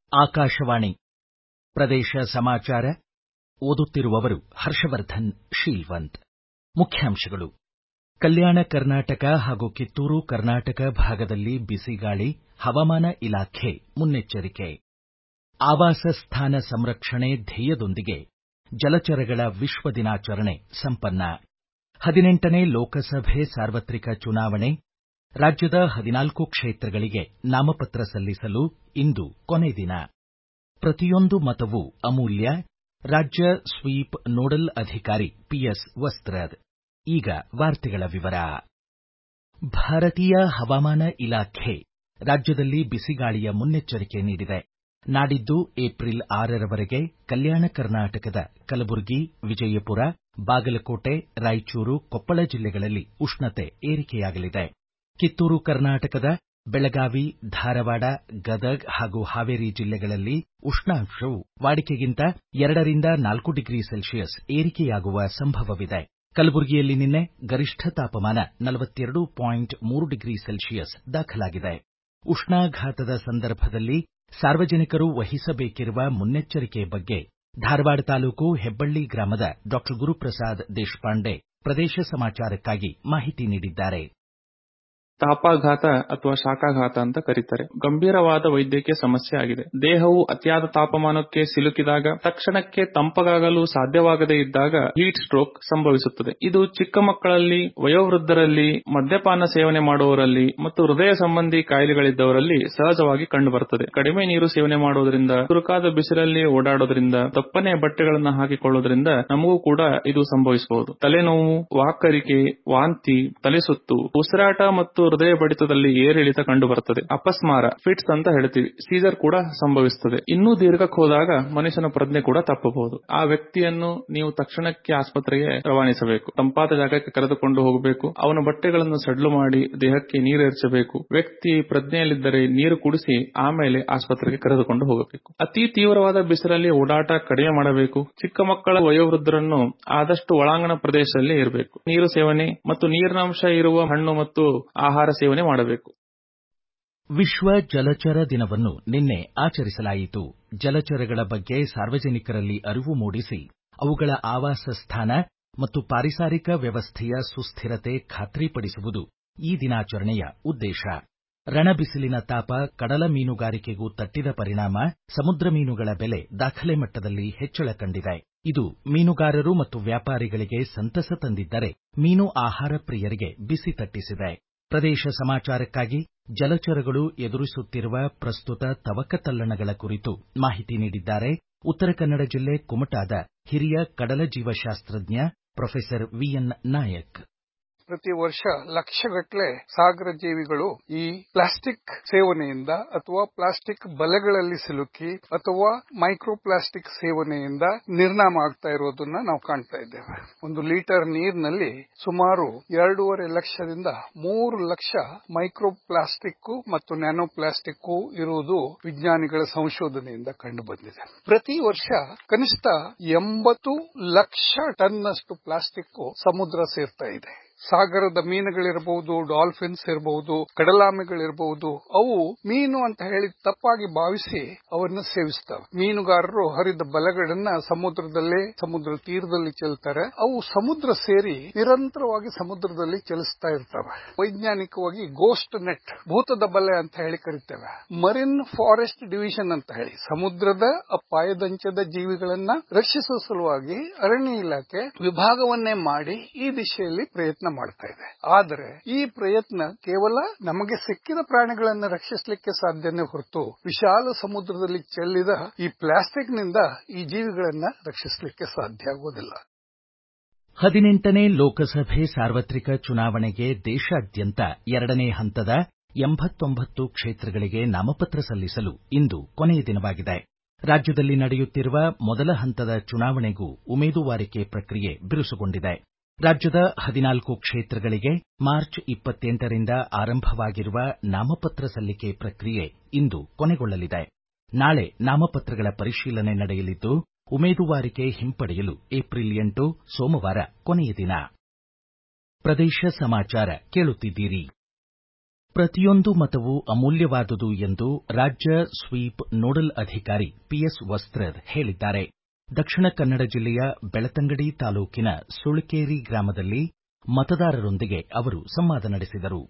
ಆಕಾಶವಾಣಿ ಪ್ರದೇಶ ಸಮಾಚಾರ ಓದುತ್ತಿರುವವರು ಹರ್ಷವರ್ಧನ್ ಶೀಲ್ವಂತ್ ಮುಖ್ಯಾಂಶಗಳು ಕಲ್ಯಾಣ ಕರ್ನಾಟಕ ಹಾಗೂ ಕಿತ್ತೂರು ಕರ್ನಾಟಕ ಭಾಗದಲ್ಲಿ ಬಿಸಿಗಾಳಿ ಹವಾಮಾನ ಇಲಾಖೆ ಮುನ್ನೆಚ್ಚರಿಕೆ ಆವಾಸ ಸ್ಥಾನ ಸಂರಕ್ಷಣೆ ಧ್ಯೇಯದೊಂದಿಗೆ ಜಲಚರಗಳ ವಿಶ್ವ ದಿನಾಚರಣೆ ಸಂಪನ್ನ ಹದಿನೆಂಟನೇ ಲೋಕಸಭೆ ಸಾರ್ವತ್ರಿಕ ಚುನಾವಣೆ ರಾಜ್ಯದ ಹದಿನಾಲ್ಕು ಕ್ಷೇತ್ರಗಳಿಗೆ ನಾಮಪತ್ರ ಸಲ್ಲಿಸಲು ಇಂದು ಕೊನೆ ದಿನ ಪ್ರತಿಯೊಂದು ಮತವೂ ಅಮೂಲ್ಯ ರಾಜ್ಯ ಸ್ವೀಪ್ ನೋಡಲ್ ಅಧಿಕಾರಿ ಪಿಎಸ್ ವಸ್ತ್ರದ್ ಈಗ ವಾರ್ತೆಗಳ ವಿವರ ಭಾರತೀಯ ಹವಾಮಾನ ಇಲಾಖೆ ರಾಜ್ಯದಲ್ಲಿ ಬಿಸಿಗಾಳಿಯ ಮುನ್ನೆಚ್ಚರಿಕೆ ನೀಡಿದೆ ನಾಡಿದ್ದು ಏಪ್ರಿಲ್ ಆರರವರೆಗೆ ಕಲ್ಯಾಣ ಕರ್ನಾಟಕದ ಕಲಬುರಗಿ ವಿಜಯಪುರ ಬಾಗಲಕೋಟೆ ರಾಯಚೂರು ಕೊಪ್ಪಳ ಜಿಲ್ಲೆಗಳಲ್ಲಿ ಉಷ್ಣತೆ ಏರಿಕೆಯಾಗಲಿದೆ ಕಿತ್ತೂರು ಕರ್ನಾಟಕದ ಬೆಳಗಾವಿ ಧಾರವಾಡ ಗದಗ್ ಹಾಗೂ ಹಾವೇರಿ ಜಿಲ್ಲೆಗಳಲ್ಲಿ ಉಷ್ಣಾಂಶವು ವಾಡಿಕೆಗಿಂತ ಎರಡರಿಂದ ನಾಲ್ಕು ಡಿಗ್ರಿ ಸೆಲ್ಸಿಯಸ್ ಏರಿಕೆಯಾಗುವ ಸಂಭವವಿದೆ ಕಲಬುರಗಿಯಲ್ಲಿ ನಿನ್ನೆ ಗರಿಷ್ಠ ತಾಪಮಾನ ನಲವತ್ತೆರಡು ಪಾಯಿಂಟ್ ಮೂರು ಡಿಗ್ರಿ ಸೆಲ್ಸಿಯಸ್ ದಾಖಲಾಗಿದೆ ಉಷ್ಣಾಘಾತದ ಸಂದರ್ಭದಲ್ಲಿ ಸಾರ್ವಜನಿಕರು ವಹಿಸಬೇಕಿರುವ ಮುನ್ನೆಚ್ಚರಿಕೆ ಬಗ್ಗೆ ಧಾರವಾಡ ತಾಲೂಕು ಹೆಬ್ಬಳ್ಳಿ ಗ್ರಾಮದ ಡಾಕ್ಟರ್ ಗುರುಪ್ರಸಾದ್ ದೇಶಪಾಂಡೆ ಪ್ರದೇಶ ಸಮಾಚಾರಕ್ಕಾಗಿ ಮಾಹಿತಿ ನೀಡಿದ್ದಾರೆ ತಾಪಾಘಾತ ಅಥವಾ ಶಾಖಾಘಾತ ಅಂತ ಕರೀತಾರೆ ಗಂಭೀರವಾದ ವೈದ್ಯಕೀಯ ಸಮಸ್ಯೆ ಆಗಿದೆ ದೇಹವು ಅತಿಯಾದ ತಾಪಮಾನಕ್ಕೆ ಸಿಲುಕಿದಾಗ ತಕ್ಷಣಕ್ಕೆ ತಂಪಗಾಗಲು ಸಾಧ್ಯವಾಗದೇ ಇದ್ದಾಗ ಹೀಟ್ ಸ್ಟ್ರೋಕ್ ಸಂಭವಿಸುತ್ತದೆ ಇದು ಚಿಕ್ಕ ಮಕ್ಕಳಲ್ಲಿ ವಯೋವೃದ್ಧರಲ್ಲಿ ಮದ್ಯಪಾನ ಸೇವನೆ ಮಾಡುವವರಲ್ಲಿ ಮತ್ತು ಹೃದಯ ಸಂಬಂಧಿ ಕಾಯಿಲೆಗಳಿದ್ದವರಲ್ಲಿ ಸಹಜವಾಗಿ ಕಂಡುಬರುತ್ತದೆ ಕಡಿಮೆ ನೀರು ಸೇವನೆ ಮಾಡುವುದರಿಂದ ಚುರುಕಾದ ಬಿಸಿಲಲ್ಲಿ ಓಡಾಡೋದ್ರಿಂದ ದಪ್ಪನೆ ಬಟ್ಟೆಗಳನ್ನು ಹಾಕಿಕೊಳ್ಳೋದ್ರಿಂದ ನಮಗೂ ಕೂಡ ಇದು ಸಂಭವಿಸಬಹುದು ತಲೆನೋವು ವಾಕರಿಕೆ ವಾಂತಿ ತಲೆಸುತ್ತು ಉಸಿರಾಟ ಮತ್ತು ಹೃದಯ ಬಡಿತದಲ್ಲಿ ಏರಿಳಿತ ಕಂಡು ಬರುತ್ತದೆ ಅಪಸ್ಮಾರ ಫಿಟ್ಸ್ ಅಂತ ಹೇಳ್ತೀವಿ ಸೀಸರ್ ಕೂಡ ಸಂಭವಿಸುತ್ತದೆ ಇನ್ನೂ ದೀರ್ಘಕ್ಕೆ ಹೋದಾಗ ಮನುಷ್ಯನ ಪ್ರಜ್ಞೆ ಕೂಡ ತಪ್ಪಬಹುದು ಆ ವ್ಯಕ್ತಿಯನ್ನು ನೀವು ತಕ್ಷಣಕ್ಕೆ ಆಸ್ಪತ್ರೆಗೆ ರವಾನಿಸಬೇಕು ತಂಪಾದ ಜಾಗಕ್ಕೆ ಕರೆದುಕೊಂಡು ಹೋಗಬೇಕು ಅವನ ಬಟ್ಟೆಗಳನ್ನು ಸಡ್ಲು ಮಾಡಿ ದೇಹಕ್ಕೆ ನೀರು ಎರಚಬೇಕು ವ್ಯಕ್ತಿ ಪ್ರಜ್ಞೆಯಲ್ಲಿದ್ದರೆ ನೀರು ಕುಡಿಸಿ ಆಮೇಲೆ ಆಸ್ಪತ್ರೆಗೆ ಕರೆದುಕೊಂಡು ಹೋಗಬೇಕು ಅತಿ ತೀವ್ರವಾದ ಬಿಸಿಲಲ್ಲಿ ಓಡಾಟ ಕಡಿಮೆ ಮಾಡಬೇಕು ಚಿಕ್ಕ ಮಕ್ಕಳ ವಯೋವೃದ್ಧರನ್ನು ಆದಷ್ಟು ಒಳಾಂಗಣ ಪ್ರದೇಶದಲ್ಲಿ ಇರಬೇಕು ನೀರು ಸೇವನೆ ಮತ್ತು ನೀರಿನಾಂಶ ಇರುವ ಹಣ್ಣು ಮತ್ತು ಆಹಾರ ಸೇವನೆ ಮಾಡಬೇಕು ವಿಶ್ವ ಜಲಚರ ದಿನವನ್ನು ನಿನ್ನೆ ಆಚರಿಸಲಾಯಿತು ಜಲಚರಗಳ ಬಗ್ಗೆ ಸಾರ್ವಜನಿಕರಲ್ಲಿ ಅರಿವು ಮೂಡಿಸಿ ಅವುಗಳ ಆವಾಸ ಸ್ಥಾನ ಮತ್ತು ಪಾರಿಸಾರಿಕ ವ್ಯವಸ್ಥೆಯ ಸುಸ್ಥಿರತೆ ಖಾತ್ರಿಪಡಿಸುವುದು ಈ ದಿನಾಚರಣೆಯ ಉದ್ದೇಶ ರಣಬಿಸಿಲಿನ ತಾಪ ಕಡಲ ಮೀನುಗಾರಿಕೆಗೂ ತಟ್ಟಿದ ಪರಿಣಾಮ ಸಮುದ್ರ ಮೀನುಗಳ ಬೆಲೆ ದಾಖಲೆ ಮಟ್ಟದಲ್ಲಿ ಹೆಚ್ಚಳ ಕಂಡಿದೆ ಇದು ಮೀನುಗಾರರು ಮತ್ತು ವ್ಯಾಪಾರಿಗಳಿಗೆ ಸಂತಸ ತಂದಿದ್ದರೆ ಮೀನು ಆಹಾರ ಪ್ರಿಯರಿಗೆ ಬಿಸಿ ತಟ್ಟಿಸಿದೆ ಪ್ರದೇಶ ಸಮಾಚಾರಕ್ಕಾಗಿ ಜಲಚರಗಳು ಎದುರಿಸುತ್ತಿರುವ ಪ್ರಸ್ತುತ ತವಕ ತಲ್ಲಣಗಳ ಕುರಿತು ಮಾಹಿತಿ ನೀಡಿದ್ದಾರೆ ಉತ್ತರ ಕನ್ನಡ ಜಿಲ್ಲೆ ಕುಮಟಾದ ಹಿರಿಯ ಕಡಲ ಜೀವಶಾಸ್ತ್ರಜ್ಞ ಪ್ರೊಫೆಸರ್ ವಿಎನ್ ನಾಯಕ್ ಪ್ರತಿ ವರ್ಷ ಲಕ್ಷಗಟ್ಟಲೆ ಸಾಗರ ಜೀವಿಗಳು ಈ ಪ್ಲಾಸ್ಟಿಕ್ ಸೇವನೆಯಿಂದ ಅಥವಾ ಪ್ಲಾಸ್ಟಿಕ್ ಬಲೆಗಳಲ್ಲಿ ಸಿಲುಕಿ ಅಥವಾ ಮೈಕ್ರೋ ಪ್ಲಾಸ್ಟಿಕ್ ಸೇವನೆಯಿಂದ ನಿರ್ನಾಮ ಆಗ್ತಾ ಇರೋದನ್ನ ನಾವು ಕಾಣ್ತಾ ಇದ್ದೇವೆ ಒಂದು ಲೀಟರ್ ನೀರಿನಲ್ಲಿ ಸುಮಾರು ಎರಡೂವರೆ ಲಕ್ಷದಿಂದ ಮೂರು ಲಕ್ಷ ಮೈಕ್ರೋ ಪ್ಲಾಸ್ಟಿಕ್ ಮತ್ತು ನ್ಯಾನೋ ಪ್ಲಾಸ್ಟಿಕ್ ಇರುವುದು ವಿಜ್ಞಾನಿಗಳ ಸಂಶೋಧನೆಯಿಂದ ಕಂಡು ಬಂದಿದೆ ಪ್ರತಿ ವರ್ಷ ಕನಿಷ್ಠ ಎಂಬತ್ತು ಲಕ್ಷ ಟನ್ನಷ್ಟು ಪ್ಲಾಸ್ಟಿಕ್ ಸಮುದ್ರ ಸೇರ್ತಾ ಇದೆ ಸಾಗರದ ಮೀನುಗಳಿರಬಹುದು ಡಾಲ್ಫಿನ್ಸ್ ಇರಬಹುದು ಕಡಲಾಮೆಗಳಿರಬಹುದು ಅವು ಮೀನು ಅಂತ ಹೇಳಿ ತಪ್ಪಾಗಿ ಭಾವಿಸಿ ಅವನ್ನ ಸೇವಿಸ್ತವೆ ಮೀನುಗಾರರು ಹರಿದ ಬಲೆಗಳನ್ನ ಸಮುದ್ರದಲ್ಲೇ ಸಮುದ್ರ ತೀರದಲ್ಲಿ ಚೆಲ್ತಾರೆ ಅವು ಸಮುದ್ರ ಸೇರಿ ನಿರಂತರವಾಗಿ ಸಮುದ್ರದಲ್ಲಿ ಚಲಿಸ್ತಾ ಇರ್ತವೆ ವೈಜ್ಞಾನಿಕವಾಗಿ ಗೋಸ್ಟ್ ನೆಟ್ ಭೂತದ ಬಲೆ ಅಂತ ಹೇಳಿ ಕರಿತೇವೆ ಮರಿನ್ ಫಾರೆಸ್ಟ್ ಡಿವಿಷನ್ ಅಂತ ಹೇಳಿ ಸಮುದ್ರದ ಅಪಾಯದಂಚದ ಜೀವಿಗಳನ್ನ ರಕ್ಷಿಸುವ ಸಲುವಾಗಿ ಅರಣ್ಯ ಇಲಾಖೆ ವಿಭಾಗವನ್ನೇ ಮಾಡಿ ಈ ದಿಶೆಯಲ್ಲಿ ಪ್ರಯತ್ನ ಮಾಡ್ತಾ ಇದೆ ಆದರೆ ಈ ಪ್ರಯತ್ನ ಕೇವಲ ನಮಗೆ ಸಿಕ್ಕಿದ ಪ್ರಾಣಿಗಳನ್ನು ರಕ್ಷಿಸಲಿಕ್ಕೆ ಸಾಧ್ಯನೇ ಹೊರತು ವಿಶಾಲ ಸಮುದ್ರದಲ್ಲಿ ಚೆಲ್ಲಿದ ಈ ಪ್ಲಾಸ್ಟಿಕ್ ನಿಂದ ಈ ಜೀವಿಗಳನ್ನ ರಕ್ಷಿಸಲಿಕ್ಕೆ ಸಾಧ್ಯ ಆಗುವುದಿಲ್ಲ ಹದಿನೆಂಟನೇ ಲೋಕಸಭೆ ಸಾರ್ವತ್ರಿಕ ಚುನಾವಣೆಗೆ ದೇಶಾದ್ಯಂತ ಎರಡನೇ ಹಂತದ ಎಂಬತ್ತೊಂಬತ್ತು ಕ್ಷೇತ್ರಗಳಿಗೆ ನಾಮಪತ್ರ ಸಲ್ಲಿಸಲು ಇಂದು ಕೊನೆಯ ದಿನವಾಗಿದೆ ರಾಜ್ಯದಲ್ಲಿ ನಡೆಯುತ್ತಿರುವ ಮೊದಲ ಹಂತದ ಚುನಾವಣೆಗೂ ಉಮೇದುವಾರಿಕೆ ಪ್ರಕ್ರಿಯೆ ಬಿರುಸುಗೊಂಡಿದೆ ರಾಜ್ಯದ ಹದಿನಾಲ್ಕು ಕ್ಷೇತ್ರಗಳಿಗೆ ಮಾರ್ಚ್ ಇಪ್ಪತ್ತೆಂಟರಿಂದ ಆರಂಭವಾಗಿರುವ ನಾಮಪತ್ರ ಸಲ್ಲಿಕೆ ಪ್ರಕ್ರಿಯೆ ಇಂದು ಕೊನೆಗೊಳ್ಳಲಿದೆ ನಾಳೆ ನಾಮಪತ್ರಗಳ ಪರಿಶೀಲನೆ ನಡೆಯಲಿದ್ದು ಉಮೇದುವಾರಿಕೆ ಹಿಂಪಡೆಯಲು ಏಪ್ರಿಲ್ ಎಂಟು ಸೋಮವಾರ ಕೊನೆಯ ದಿನ ಪ್ರದೇಶ ಸಮಾಚಾರ ಕೇಳುತ್ತಿದ್ದೀರಿ ಪ್ರತಿಯೊಂದು ಮತವೂ ಅಮೂಲ್ಯವಾದುದು ಎಂದು ರಾಜ್ಯ ಸ್ವೀಪ್ ನೋಡಲ್ ಅಧಿಕಾರಿ ಪಿಎಸ್ ವಸ್ತ್ರದ್ ಹೇಳಿದ್ದಾರೆ ದಕ್ಷಿಣ ಕನ್ನಡ ಜಿಲ್ಲೆಯ ಬೆಳ್ತಂಗಡಿ ತಾಲೂಕಿನ ಸುಳ್ಕೇರಿ ಗ್ರಾಮದಲ್ಲಿ ಮತದಾರರೊಂದಿಗೆ ಅವರು ಸಂವಾದ ನಡೆಸಿದರು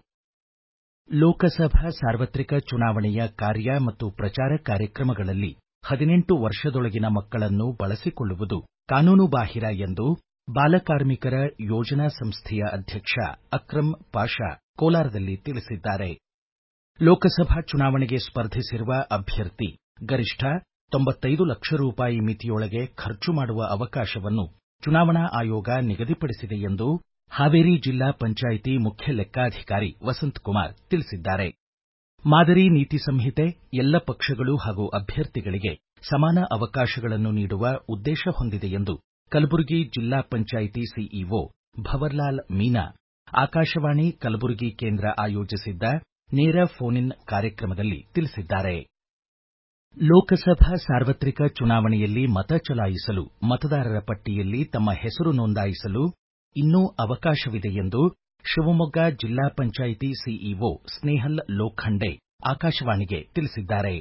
ಲೋಕಸಭಾ ಸಾರ್ವತ್ರಿಕ ಚುನಾವಣೆಯ ಕಾರ್ಯ ಮತ್ತು ಪ್ರಚಾರ ಕಾರ್ಯಕ್ರಮಗಳಲ್ಲಿ ಹದಿನೆಂಟು ವರ್ಷದೊಳಗಿನ ಮಕ್ಕಳನ್ನು ಬಳಸಿಕೊಳ್ಳುವುದು ಕಾನೂನುಬಾಹಿರ ಎಂದು ಬಾಲಕಾರ್ಮಿಕರ ಯೋಜನಾ ಸಂಸ್ಥೆಯ ಅಧ್ಯಕ್ಷ ಅಕ್ರಂ ಪಾಷಾ ಕೋಲಾರದಲ್ಲಿ ತಿಳಿಸಿದ್ದಾರೆ ಲೋಕಸಭಾ ಚುನಾವಣೆಗೆ ಸ್ಪರ್ಧಿಸಿರುವ ಅಭ್ಯರ್ಥಿ ಗರಿಷ್ಠ ತೊಂಬತ್ತೈದು ಲಕ್ಷ ರೂಪಾಯಿ ಮಿತಿಯೊಳಗೆ ಖರ್ಚು ಮಾಡುವ ಅವಕಾಶವನ್ನು ಚುನಾವಣಾ ಆಯೋಗ ನಿಗದಿಪಡಿಸಿದೆ ಎಂದು ಹಾವೇರಿ ಜಿಲ್ಲಾ ಪಂಚಾಯಿತಿ ಮುಖ್ಯ ಲೆಕ್ಕಾಧಿಕಾರಿ ವಸಂತಕುಮಾರ್ ತಿಳಿಸಿದ್ದಾರೆ ಮಾದರಿ ನೀತಿ ಸಂಹಿತೆ ಎಲ್ಲ ಪಕ್ಷಗಳು ಹಾಗೂ ಅಭ್ಯರ್ಥಿಗಳಿಗೆ ಸಮಾನ ಅವಕಾಶಗಳನ್ನು ನೀಡುವ ಉದ್ದೇಶ ಹೊಂದಿದೆ ಎಂದು ಕಲಬುರಗಿ ಜಿಲ್ಲಾ ಪಂಚಾಯಿತಿ ಸಿಇಒ ಭವರ್ಲಾಲ್ ಮೀನಾ ಆಕಾಶವಾಣಿ ಕಲಬುರಗಿ ಕೇಂದ್ರ ಆಯೋಜಿಸಿದ್ದ ನೇರ ಫೋನ್ ಇನ್ ಕಾರ್ಯಕ್ರಮದಲ್ಲಿ ತಿಳಿಸಿದ್ದಾರೆ ಲೋಕಸಭಾ ಸಾರ್ವತ್ರಿಕ ಚುನಾವಣೆಯಲ್ಲಿ ಮತ ಚಲಾಯಿಸಲು ಮತದಾರರ ಪಟ್ಟಿಯಲ್ಲಿ ತಮ್ಮ ಹೆಸರು ನೋಂದಾಯಿಸಲು ಇನ್ನೂ ಅವಕಾಶವಿದೆ ಎಂದು ಶಿವಮೊಗ್ಗ ಜಿಲ್ಲಾ ಪಂಚಾಯಿತಿ ಸಿಇಒ ಸ್ನೇಹಲ್ ಲೋಖಂಡೆ ಆಕಾಶವಾಣಿಗೆ ತಿಳಿಸಿದ್ದಾರೆ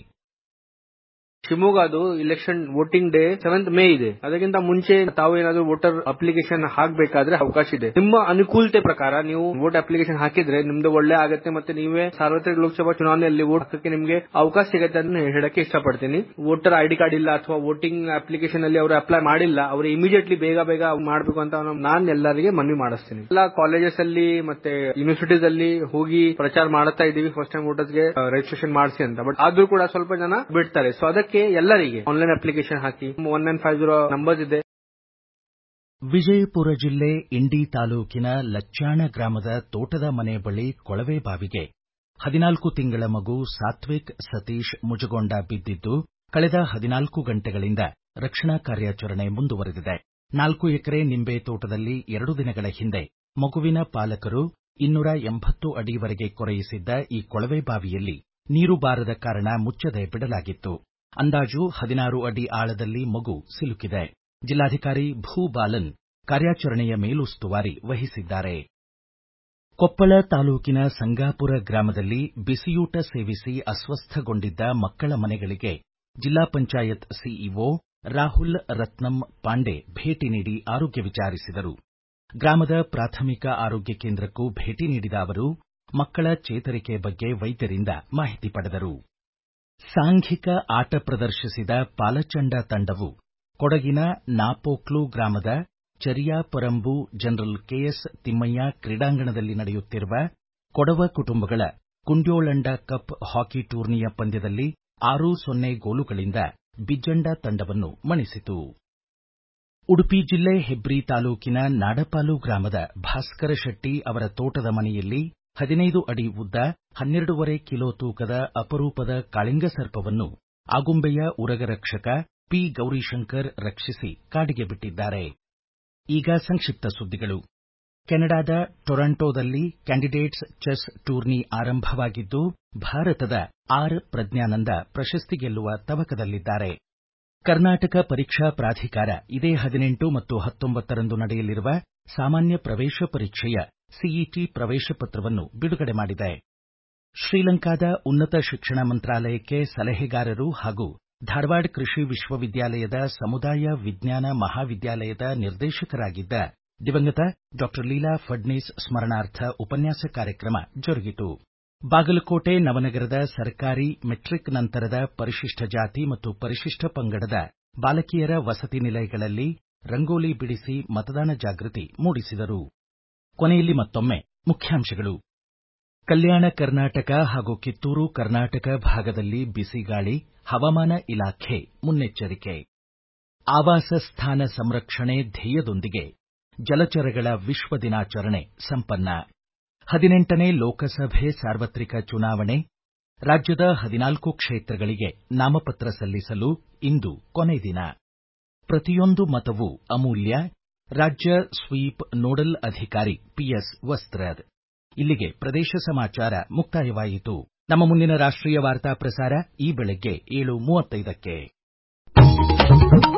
ಶಿವಮೊಗ್ಗದು election voting day seventh May ಇದೆ ಅದಕ್ಕಿಂತ ಮುಂಚೆ ತಾವು ಏನಾದ್ರು ವೋಟರ್ ಅಪ್ಲಿಕೇಶನ್ ಹಾಕಬೇಕಾದ್ರೆ ಅವಕಾಶ ಇದೆ ನಿಮ್ಮ ಅನುಕೂಲತೆ ಪ್ರಕಾರ ನೀವು ವೋಟ್ ಅಪ್ಲಿಕೇಶನ್ ಹಾಕಿದ್ರೆ ನಿಮ್ದು ಒಳ್ಳೆ ಆಗುತ್ತೆ ಮತ್ತೆ ನೀವೇ ಸಾರ್ವತ್ರಿಕ ಲೋಕಸಭಾ ಚುನಾವಣೆಯಲ್ಲಿ ವೋಟ್ ಹಾಕಕ್ಕೆ ನಿಮಗೆ ಅವಕಾಶ ಸಿಗುತ್ತೆ ಅಂತ ಹೇಳಕ್ಕೆ ಇಷ್ಟಪಡ್ತೀನಿ ವೋಟರ್ ಐಡಿ ಕಾರ್ಡ್ ಇಲ್ಲ ಅಥವಾ ವೋಟಿಂಗ್ ಅಪ್ಲಿಕೇಶನ್ ಅಲ್ಲಿ ಅವರು ಅಪ್ಲೈ ಮಾಡಿಲ್ಲ ಅವರು ಇಮಿಡಿಯೇಟ್ಲಿ ಬೇಗ ಬೇಗ ಮಾಡಬೇಕು ಅಂತ ನಾನು ಎಲ್ಲರಿಗೆ ಮನವಿ ಮಾಡಿಸ್ತೀನಿ ಎಲ್ಲ ಕಾಲೇಜಸ್ ಅಲ್ಲಿ ಮತ್ತೆ ಯೂನಿವರ್ಸಿಟೀಸ್ ಅಲ್ಲಿ ಹೋಗಿ ಪ್ರಚಾರ ಮಾಡ್ತಾ ಇದೀವಿ ಫಸ್ಟ್ ಟೈಮ್ ವೋಟರ್ಸ್ ಗೆ ರಿಜಿಸ್ಟ್ರೇಷನ್ ಮಾಡಿಸಿ ಅಂತ ಬಟ್ ಆದ್ರೂ ಕೂಡ ಸ್ವಲ್ಪ ಜನ ಬಿಡ್ತಾರೆ ಸೊ ಅದಕ್ಕೆ ಎಲ್ಲರಿಗೆ ಆನ್ಲೈನ್ ಅಪ್ಲಿಕೇಶನ್ ಹಾಕಿ one nine five zero number ಇದೆ ವಿಜಯಪುರ ಜಿಲ್ಲೆ ಇಂಡಿ ತಾಲೂಕಿನ ಲಚ್ಚಾಣ ಗ್ರಾಮದ ತೋಟದ ಮನೆ ಬಳಿ ಕೊಳವೆ ಬಾವಿಗೆ ಹದಿನಾಲ್ಕು ತಿಂಗಳ ಮಗು ಸಾತ್ವಿಕ್ ಸತೀಶ್ ಮುಜುಗೊಂಡ ಬಿದ್ದಿದ್ದು ಕಳೆದ ಹದಿನಾಲ್ಕು ಗಂಟೆಗಳಿಂದ ರಕ್ಷಣಾ ಕಾರ್ಯಾಚರಣೆ ಮುಂದುವರೆದಿದೆ ನಾಲ್ಕು ಎಕರೆ ನಿಂಬೆ ತೋಟದಲ್ಲಿ ಎರಡು ದಿನಗಳ ಹಿಂದೆ ಮಗುವಿನ ಪಾಲಕರು ಇನ್ನೂರ ಎಂಬತ್ತು ಅಡಿವರೆಗೆ ಕೊರೆಯಿಸಿದ್ದ ಈ ಕೊಳವೆ ಬಾವಿಯಲ್ಲಿ ನೀರು ಬಾರದ ಕಾರಣ ಮುಚ್ಚದೆ ಬಿಡಲಾಗಿತ್ತು ಅಂದಾಜು ಹದಿನಾರು ಅಡಿ ಆಳದಲ್ಲಿ ಮಗು ಸಿಲುಕಿದೆ ಜಿಲ್ಲಾಧಿಕಾರಿ ಭೂಬಾಲನ್ ಕಾರ್ಯಾಚರಣೆಯ ಮೇಲುಸ್ತುವಾರಿ ವಹಿಸಿದ್ದಾರೆ ಕೊಪ್ಪಳ ತಾಲೂಕಿನ ಸಂಗಾಪುರ ಗ್ರಾಮದಲ್ಲಿ ಬಿಸಿಯೂಟ ಸೇವಿಸಿ ಅಸ್ವಸ್ಥಗೊಂಡಿದ್ದ ಮಕ್ಕಳ ಮನೆಗಳಿಗೆ ಜಿಲ್ಲಾ ಪಂಚಾಯತ್ ಸಿಇಒ ರಾಹುಲ್ ರತ್ನಂ ಪಾಂಡೆ ಭೇಟಿ ನೀಡಿ ಆರೋಗ್ಯ ವಿಚಾರಿಸಿದರು ಗ್ರಾಮದ ಪ್ರಾಥಮಿಕ ಆರೋಗ್ಯ ಕೇಂದ್ರಕ್ಕೂ ಭೇಟಿ ನೀಡಿದ ಅವರು ಮಕ್ಕಳ ಚೇತರಿಕೆ ಬಗ್ಗೆ ವೈದ್ಯರಿಂದ ಮಾಹಿತಿ ಪಡೆದರು ಸಾಂಘಿಕ ಆಟ ಪ್ರದರ್ಶಿಸಿದ ಪಾಲಚಂಡ ತಂಡವು ಕೊಡಗಿನ ನಾಪೋಕ್ಲು ಗ್ರಾಮದ ಚರಿಯಾಪರಂಬು ಜನರಲ್ ಕೆಎಸ್ ತಿಮ್ಮಯ್ಯ ಕ್ರೀಡಾಂಗಣದಲ್ಲಿ ನಡೆಯುತ್ತಿರುವ ಕೊಡವ ಕುಟುಂಬಗಳ ಕುಂಡ್ಯೋಳಂಡ ಕಪ್ ಹಾಕಿ ಟೂರ್ನಿಯ ಪಂದ್ಯದಲ್ಲಿ ಆರು ಸೊನ್ನೆ ಗೋಲುಗಳಿಂದ ಬಿಜ್ಜಂಡ ತಂಡವನ್ನು ಮಣಿಸಿತು ಉಡುಪಿ ಜಿಲ್ಲೆ ಹೆಬ್ರಿ ತಾಲೂಕಿನ ನಾಡಪಾಲು ಗ್ರಾಮದ ಭಾಸ್ಕರ ಶೆಟ್ಟಿ ಅವರ ತೋಟದ ಮನೆಯಲ್ಲಿ ಹದಿನೈದು ಅಡಿ ಉದ್ದ ಹನ್ನೆರಡೂವರೆ ಕಿಲೋ ತೂಕದ ಅಪರೂಪದ ಕಾಳಿಂಗ ಸರ್ಪವನ್ನು ಆಗುಂಬೆಯ ಉರಗರಕ್ಷಕ ಪಿ ಗೌರಿಶಂಕರ್ ರಕ್ಷಿಸಿ ಕಾಡಿಗೆ ಬಿಟ್ಟಿದ್ದಾರೆ ಈಗ ಸಂಕ್ಷಿಪ್ತ ಸುದ್ದಿಗಳು ಕೆನಡಾದ ಟೊರಾಂಟೊದಲ್ಲಿ ಕ್ಯಾಂಡಿಡೇಟ್ಸ್ ಚೆಸ್ ಟೂರ್ನಿ ಆರಂಭವಾಗಿದ್ದು ಭಾರತದ ಆರ್ ಪ್ರಜ್ಞಾನಂದ ಪ್ರಶಸ್ತಿ ಗೆಲ್ಲುವ ತವಕದಲ್ಲಿದ್ದಾರೆ ಕರ್ನಾಟಕ ಪರೀಕ್ಷಾ ಪ್ರಾಧಿಕಾರ ಇದೇ ಹದಿನೆಂಟು ಮತ್ತು ಹತ್ತೊಂಬತ್ತರಂದು ನಡೆಯಲಿರುವ ಸಾಮಾನ್ಯ ಪ್ರವೇಶ ಪರೀಕ್ಷೆಯ ಸಿಇಟಿ ಪ್ರವೇಶ ಪತ್ರವನ್ನು ಬಿಡುಗಡೆ ಮಾಡಿದೆ ಶ್ರೀಲಂಕಾದ ಉನ್ನತ ಶಿಕ್ಷಣ ಮಂತ್ರಾಲಯಕ್ಕೆ ಸಲಹೆಗಾರರು ಹಾಗೂ ಧಾರವಾಡ ಕೃಷಿ ವಿಶ್ವವಿದ್ಯಾಲಯದ ಸಮುದಾಯ ವಿಜ್ಞಾನ ಮಹಾವಿದ್ಯಾಲಯದ ನಿರ್ದೇಶಕರಾಗಿದ್ದ ದಿವಂಗತ ಡಾಕ್ಟರ್ ಲೀಲಾ ಫಡ್ನೀಸ್ ಸ್ಮರಣಾರ್ಥ ಉಪನ್ಯಾಸ ಕಾರ್ಯಕ್ರಮ ಜರುಗಿತು ಬಾಗಲಕೋಟೆ ನವನಗರದ ಸರ್ಕಾರಿ ಮೆಟ್ರಿಕ್ ನಂತರದ ಪರಿಶಿಷ್ಟ ಜಾತಿ ಮತ್ತು ಪರಿಶಿಷ್ಟ ಪಂಗಡದ ಬಾಲಕಿಯರ ವಸತಿ ನಿಲಯಗಳಲ್ಲಿ ರಂಗೋಲಿ ಬಿಡಿಸಿ ಮತದಾನ ಜಾಗೃತಿ ಮೂಡಿಸಿದರು ಕೊನೆಯಲ್ಲಿ ಮತ್ತೊಮ್ಮೆ ಮುಖ್ಯಾಂಶಗಳು ಕಲ್ಯಾಣ ಕರ್ನಾಟಕ ಹಾಗೂ ಕಿತ್ತೂರು ಕರ್ನಾಟಕ ಭಾಗದಲ್ಲಿ ಬಿಸಿಗಾಳಿ ಹವಾಮಾನ ಇಲಾಖೆ ಮುನ್ನೆಚ್ಚರಿಕೆ ಆವಾಸ ಸ್ಥಾನ ಸಂರಕ್ಷಣೆ ಧ್ಯೇಯದೊಂದಿಗೆ ಜಲಚರಗಳ ವಿಶ್ವ ದಿನಾಚರಣೆ ಸಂಪನ್ನ ಹದಿನೆಂಟನೇ ಲೋಕಸಭೆ ಸಾರ್ವತ್ರಿಕ ಚುನಾವಣೆ ರಾಜ್ಯದ ಹದಿನಾಲ್ಕು ಕ್ಷೇತ್ರಗಳಿಗೆ ನಾಮಪತ್ರ ಸಲ್ಲಿಸಲು ಇಂದು ಕೊನೆ ದಿನ ಪ್ರತಿಯೊಂದು ಮತವೂ ಅಮೂಲ್ಯ ರಾಜ್ಯ ಸ್ವೀಪ್ ನೋಡಲ್ ಅಧಿಕಾರಿ ಪಿಎಸ್ ವಸ್ತ್ರದ್ ಇಲ್ಲಿಗೆ ಪ್ರದೇಶ ಸಮಾಚಾರ ಮುಕ್ತಾಯವಾಯಿತು ನಮ್ಮ ಮುಂದಿನ ರಾಷ್ಟ್ರೀಯ ವಾರ್ತಾ ಪ್ರಸಾರ ಈ ಬೆಳಗ್ಗೆ ಏಳು ಮೂವತ್ತೈದಕ್ಕೆ